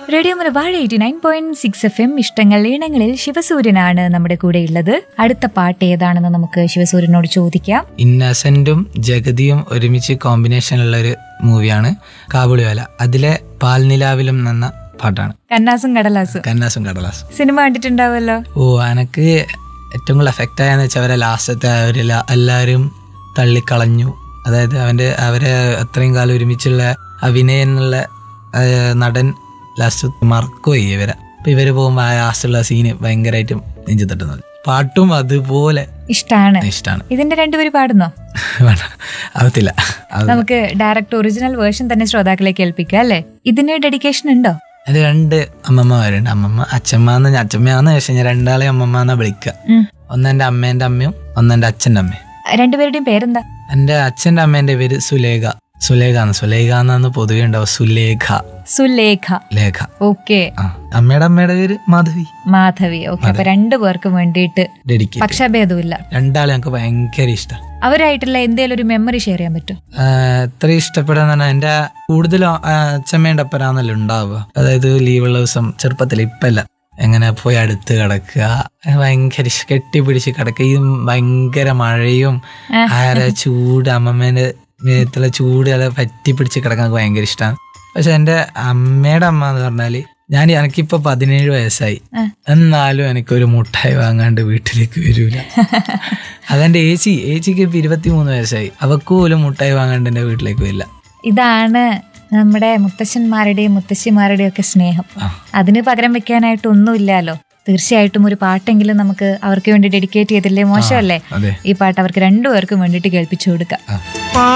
Radio Malabar eighty nine point six F M ഇഷ്ടങ്ങൾ ഈണങ്ങളിൽ ശിവസൂര്യനാണ് നമ്മുടെ കൂടെ ഉള്ളത് അടുത്ത പാട്ട് ഏതാണെന്ന് നമുക്ക് ശിവസൂര്യനോട് ചോദിക്കാം ഇന്നസെന്റും ജഗതിയും ഒരുമിച്ച് കോമ്പിനേഷനുള്ള ഒരു മൂവിയാണ് കാബുളിവാല അതിലെ പാൽനിലാവിലും എന്ന പാട്ടാണ് കന്നാസും കടലാസും കന്നാസും കടലാസും സിനിമ കണ്ടിട്ടുണ്ടാവുമല്ലോ ഓ എനക്ക് ഏറ്റവും കൂടുതൽ എഫക്റ്റ് ആയെന്ന് വെച്ചാൽ അവരെ ലാസ്റ്റത്തെ അവരിൽ എല്ലാവരും തള്ളിക്കളഞ്ഞു അതായത് അവന്റെ അവരെ അത്രയും കാലം ഒരുമിച്ചുള്ള അഭിനയം എന്നുള്ള ആ, നടൻ ലാസ്റ്റ് മറക്കുകയി ഇവരെ അപ്പൊ ഇവര് പോകുമ്പോൾ ആ ലാസ്റ്റുള്ള സീന് ഭയങ്കരമായിട്ടും നെഞ്ചു തട്ടുന്നത് പാട്ടും അതുപോലെ ഇഷ്ടാണ് ഇഷ്ടമാണ് ഇതിന്റെ രണ്ടുപേര് പാടുന്നോ വേണ്ട ആവത്തില്ല അത് നമുക്ക് ഡയറക്റ്റ് ഒറിജിനൽ വേർഷൻ തന്നെ ശ്രോതാക്കളെ കേൾപ്പിക്കാം അല്ലേ ഇതിന് ഡെഡിക്കേഷൻ ഉണ്ടോ അത് രണ്ട് അമ്മമ്മമാരുണ്ട് അമ്മമ്മ അച്ഛമ്മ എന്ന് അച്ഛമ്മയാന്ന് വെച്ച് കഴിഞ്ഞാൽ രണ്ടാളെ അമ്മമ്മ എന്നാ വിളിക്കുക ഉം. ഒന്ന് എൻ്റെ അമ്മേന്റെ അമ്മയും ഒന്ന് എൻ്റെ അച്ഛൻ്റെ അമ്മയും രണ്ടുപേരുടെയും പേരെന്താ എൻ്റെ അച്ഛൻ്റെ അമ്മേന്റെ പേര് സുലേഖ സുലേഖ എന്ന് സുലേഖ എന്നാണ് പൊതുവെ ഉണ്ടാവും സുലേഖ സുലേഖ ലേഖ ഓക്കെ ആ അമ്മയുടെ അമ്മയുടെ പേര് മാധവി മാധവി ഓക്കെ അപ്പൊ രണ്ടു പേർക്കും വേണ്ടിയിട്ട് ഡെഡിക്കേറ്റ് പക്ഷഭേദമില്ല രണ്ടാളെ ഞങ്ങൾക്ക് ഭയങ്കര ഇഷ്ടം അവരായിട്ടുള്ള എന്തേലും ഒരു മെമ്മറി ഷെയർ ചെയ്യാൻ പറ്റും എത്ര ഇഷ്ടപ്പെടാന്ന് പറഞ്ഞാൽ എൻ്റെ കൂടുതലും ആ, അച്ഛമ്മേൻ്റെ അപ്പനാന്നല്ലോ ഉണ്ടാവുക അതായത് ലീവുള്ള ദിവസം ചെറുപ്പത്തിൽ ഇപ്പല്ല എങ്ങനെ പോയി അടുത്ത് കിടക്കുക ഭയങ്കര ഇഷ്- കെട്ടിപ്പിടിച്ച് കിടക്കുക ഈ ഭയങ്കര മഴയും ആര ചൂട് അമ്മമ്മേന്റെ മേത്തുള്ള ചൂട് അല്ല പറ്റി പിടിച്ച് കിടക്കാൻ എനിക്ക് ഭയങ്കര ഇഷ്ടമാണ് പക്ഷെ എൻ്റെ അമ്മയുടെ അമ്മ എന്ന് പറഞ്ഞാല് ഞാൻ എനിക്കിപ്പോ പതിനേഴ് വയസ്സായി എന്നാലും എനിക്കൊരു മുട്ടായി വാങ്ങാണ്ട് വീട്ടിലേക്ക് വരൂല അതെന്റെ ഏച്ചി ഏച്ചിക്ക് ഇപ്പൊ ഇരുപത്തിമൂന്ന് വയസ്സായി അവക്ക് പോലും മുട്ടായി വാങ്ങാണ്ട് എന്റെ വീട്ടിലേക്ക് വരില്ല ഇതാണ് നമ്മുടെ മുത്തശ്ശന്മാരുടെയും മുത്തശ്ശിമാരുടെയും ഒക്കെ സ്നേഹം ആ. അതിന് പകരം വെക്കാനായിട്ട് ഒന്നുമില്ലല്ലോ തീർച്ചയായിട്ടും ഒരു പാട്ടെങ്കിലും നമുക്ക് അവർക്ക് വേണ്ടി ഡെഡിക്കേറ്റ് ചെയ്തില്ലേ മോശമല്ലേ അതെ ഈ പാട്ട് അവർക്ക് രണ്ടുപേർക്കും വേണ്ടിയിട്ട് കേൾപ്പിച്ചു കൊടുക്കാം ആ.